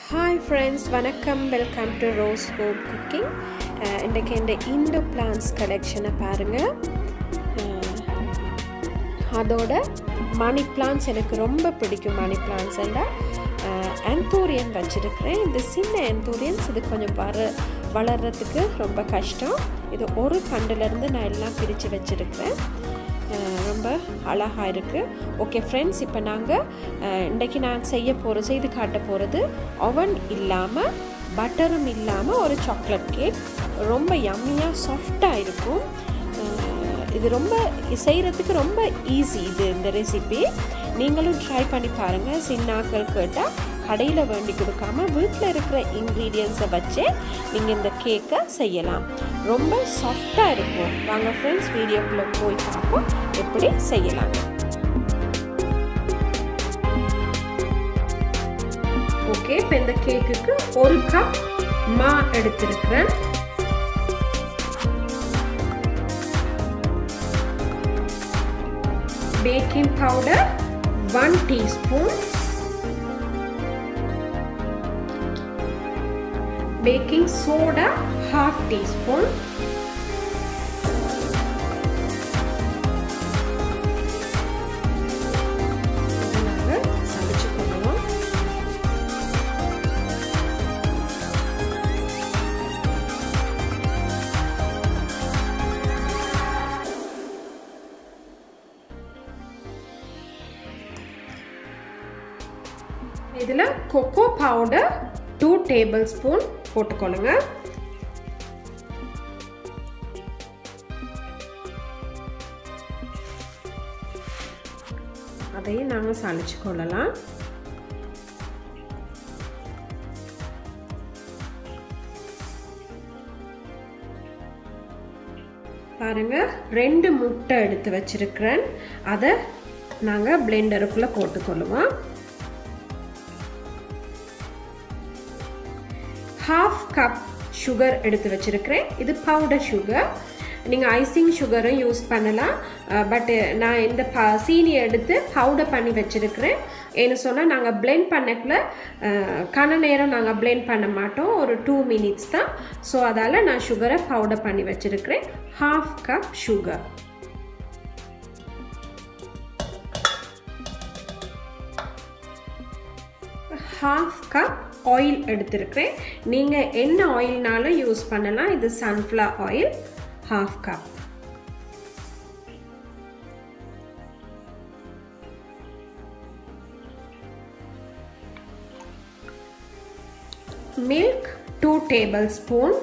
hi friends வணக்கம் welcome to rose home cooking இன்றைக்கு இந்த இண்டோ பிளான்ஸ் கலெக்ஷனை பாருங்கள் அதோட மணி பிளான்ஸ் எனக்கு ரொம்ப பிடிக்கும் மணி பிளான்ஸ் எல்லாம் ஆந்தோரியன் வச்சுருக்கிறேன் இந்த சின்ன ஆந்தோரியன்ஸ் இது கொஞ்சம் வர வளர்கிறதுக்கு ரொம்ப கஷ்டம் இது ஒரு கண்டுலேருந்து நான் எல்லாம் பிரித்து வச்சுருக்கிறேன் ரொம்ப அழகாக இருக்குது ஓகே ஃப்ரெண்ட்ஸ் இப்போ நாங்கள் இன்றைக்கி நான் செய்ய போகிற செய்து காட்ட போகிறது ஓவன் இல்லாமல் பட்டரும் இல்லாமல் ஒரு சாக்லேட் கேக் ரொம்ப யம்மியாக சாஃப்டாக இருக்கும் இது ரொம்ப செய்கிறதுக்கு ரொம்ப ஈஸி இது இந்த ரெசிபி நீங்களும் ட்ரை பண்ணி பாருங்கள் சின்னாக்கள் கேட்டால் கடையில் வேண்டி கொடுக்காம வீட்டில் இருக்கிற இன்க்ரீடியன்ஸை வச்சே நீங்கள் இந்த கேக்கை செய்யலாம் ரொம்ப சாஃப்டாக இருக்கும் வாங்க ஃப்ரெண்ட்ஸ் வீடியோக்குள்ளே போய் பார்ப்போம் எப்படி செய்யலாம் ஓகே இப்போ இந்த கேக்குக்கு ஒரு கப் மா எடுத்திருக்கிறேன் baking powder 1 teaspoon baking soda half teaspoon இதில் cocoa powder two tablespoon போட்டுக்கொள்ளுங்க அதையும் நாங்கள் சளிச்சு கொள்ளலாம் பாருங்க ரெண்டு முட்டை எடுத்து வச்சிருக்கிறேன் அதை நாங்கள் பிளெண்டருக்குள்ளே போட்டுக்கொள்ளுவோம் ஹாஃப் கப் சுகர் எடுத்து வச்சுருக்கிறேன் இது பவுடர் சுகர் நீங்கள் ஐசிங் சுகரும் யூஸ் பண்ணலாம் பட் நான் இந்த ப சீனி எடுத்து பவுடர் பண்ணி வச்சுருக்கிறேன் ஏன்னு சொன்னால் நாங்கள் பிளெண்ட் பண்ணக்குள்ள கன நேரம் நாங்கள் பிளெண்ட் பண்ண மாட்டோம் ஒரு டூ மினிட்ஸ் தான் ஸோ அதால் நான் சுகரை பவுடர் பண்ணி வச்சுருக்கிறேன் half cup sugar half cup oil எடுத்திருக்கிறேன் நீங்கள் என்ன ஆயில்னாலும் யூஸ் பண்ணலாம் இது sunflower oil half cup milk two tablespoon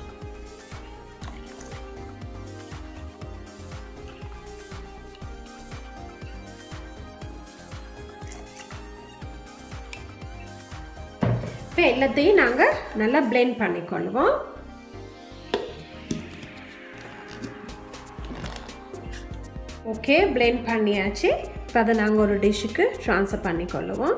இப்போ எல்லாத்தையும் நாங்கள் நல்லா பிளெண்ட் பண்ணிக்கொள்வோம் ஓகே பிளெண்ட் பண்ணியாச்சு இப்போ அதை நாங்கள் ஒரு டிஷ்ஷுக்கு ட்ரான்ஸ்ஃபர் பண்ணிக்கொள்ளுவோம்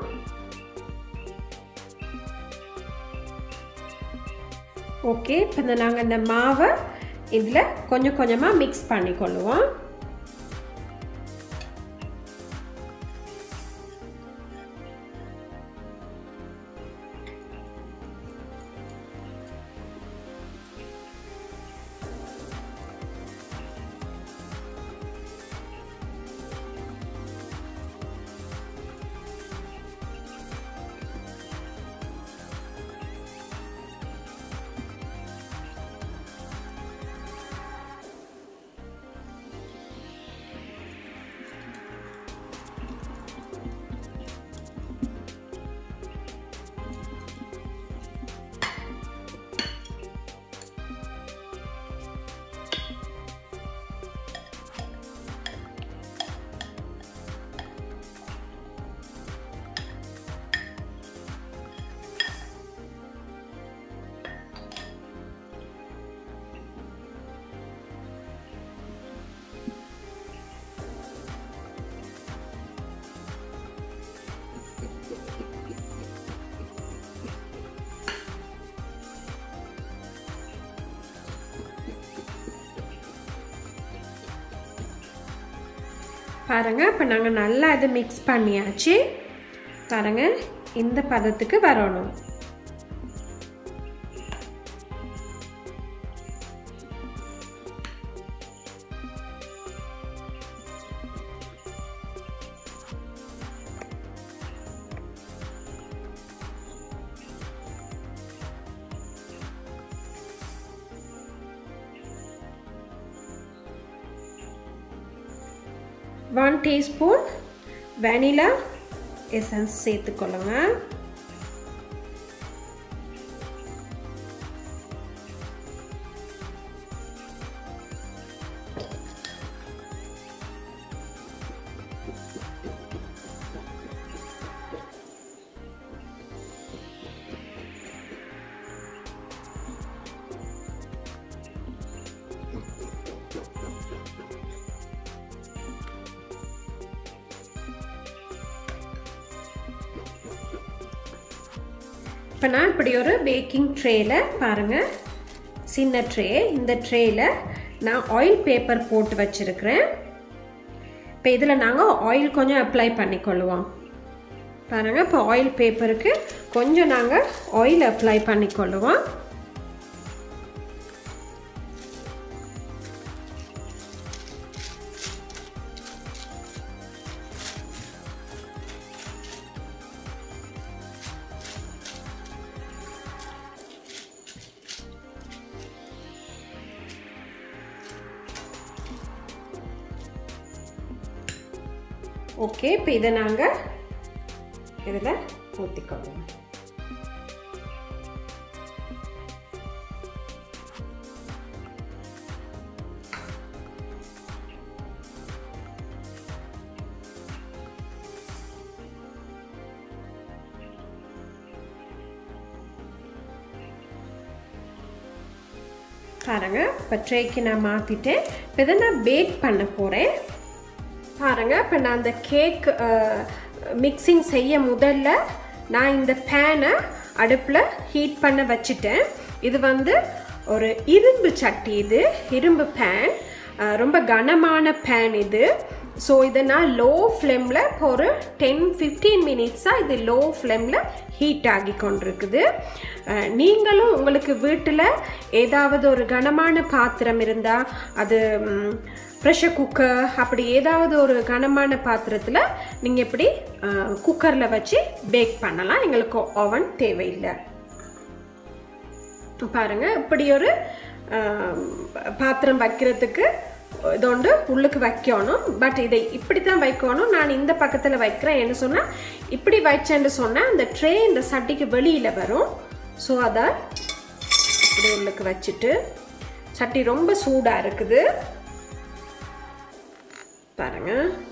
ஓகே இப்போ இந்த நாங்கள் இந்த மாவை இதில் கொஞ்சம் கொஞ்சமாக மிக்ஸ் பண்ணிக்கொள்ளுவோம் பாருங்கள் இப்போ நாங்கள் நல்லா இது மிக்ஸ் பண்ணியாச்சு பாருங்கள் இந்த பதத்துக்கு வரணும் ஒன் டீஸ்பூன் வெனிலா எசன்ஸ் சேர்த்துக்கொள்ளுங்க இப்போ நான் இப்படி ஒரு பேக்கிங் ட்ரேயில் பாருங்கள் சின்ன ட்ரே இந்த ட்ரேயில் நான் ஆயில் பேப்பர் போட்டு வச்சுருக்கிறேன் இப்போ இதில் நாங்கள் ஆயில் கொஞ்சம் அப்ளை பண்ணிக்கொள்ளுவோம் பாருங்கள் இப்போ ஆயில் பேப்பருக்கு கொஞ்சம் நாங்கள் ஆயில் அப்ளை பண்ணிக்கொள்ளுவோம் ஓகே இப்போ இதை நாங்கள் இதில் ஊற்றிக்கொள்வோம் பாருங்க இப்போ ட்ரேக்கு நான் மாற்றிட்டேன் இப்போ இதை நான் பேக் பண்ண போகிறேன் பாருங்க இப்போ நான் அந்த கேக் மிக்சிங் செய்ய முதல்ல நான் இந்த பேனை அடுப்பில் ஹீட் பண்ண வச்சுட்டேன் இது வந்து ஒரு இரும்பு சட்டி இது இரும்பு பேன் ரொம்ப கனமான பேன் இது ஸோ இதை நான் லோ ஃப்ளேமில் இப்போ ஒரு டென் ஃபிஃப்டீன் மினிட்ஸாக இது லோ ஃப்ளேமில் ஹீட் ஆகி கொண்டிருக்குது நீங்களும் உங்களுக்கு வீட்டில் ஏதாவது ஒரு கனமான பாத்திரம் இருந்தால் அது ப்ரெஷர் குக்கர் அப்படி ஏதாவது ஒரு கனமான பாத்திரத்தில் நீங்கள் இப்படி குக்கரில் வச்சு பேக் பண்ணலாம் எங்களுக்கு ஓவன் தேவையில்லை பாருங்கள் இப்படி ஒரு பாத்திரம் வைக்கிறதுக்கு இதோண்டு உள்ளுக்கு வைக்கணும் பட் இதை இப்படி தான் வைக்கணும் நான் இந்த பக்கத்தில் வைக்கிறேன் என்ன சொன்னால் இப்படி வச்சேன்னு சொன்னால் அந்த ட்ரே இந்த சட்டிக்கு வெளியில் வரும் ஸோ அதை இப்படி உள்ளுக்கு வச்சுட்டு சட்டி ரொம்ப சூடாக இருக்குது பாருங்க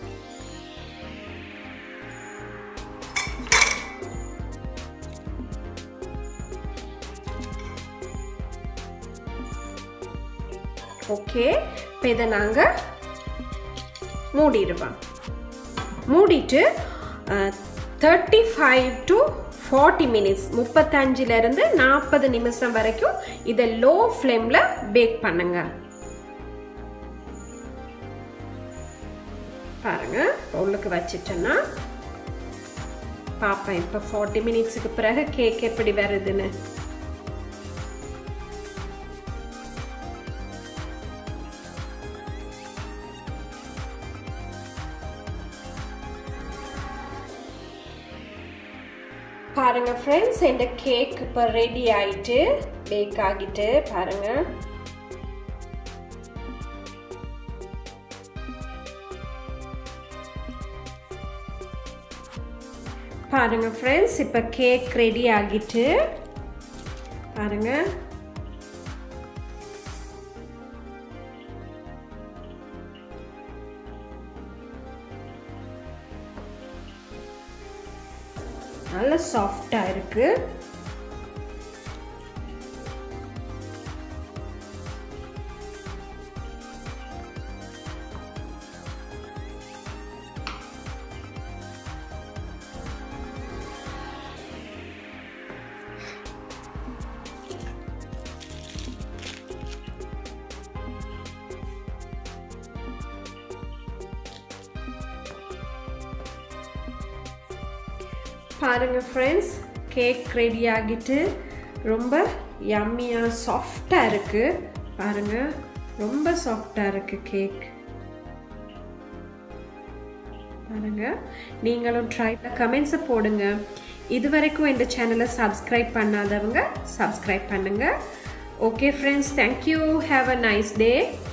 ஓகே இப்போ இதை நாங்கள் மூடிடுவோம் மூடிட்டு thirty five to forty minutes முப்பத்தஞ்சிலேருந்து நாற்பது நிமிஷம் வரைக்கும் இதை லோ ஃப்ளேமில் பேக் பண்ணுங்க பாருங்க உள்ளுக்கு வச்சிட்டேன்னா பார்ப்பேன் இப்போ ஃபார்ட்டி மினிட்ஸுக்கு பிறகு கேக் எப்படி வருதுன்னு பாருங்க ஃப்ரெண்ட்ஸ் இந்த கேக் இப்போ ரெடி ஆயிட்டு பேக் ஆகிட்டு பாருங்க பாருங்க ஃப்ரெண்ட்ஸ் இப்போ கேக் ரெடி ஆகிட்டு பாருங்க நல்ல சாஃப்டாக இருக்கு பாருங்க ஃப்ரெண்ட்ஸ் கேக் ரெடி ஆகிட்டு ரொம்ப யம்மியாக சாஃப்டாக இருக்குது பாருங்க ரொம்ப சாஃப்டாக இருக்குது கேக் பாருங்க நீங்களும் ட்ரை கமெண்ட்ஸை போடுங்க இது வரைக்கும் இந்த சேனலை சப்ஸ்கிரைப் பண்ணாதவங்க சப்ஸ்கிரைப் பண்ணுங்க okay friends thank you have a nice day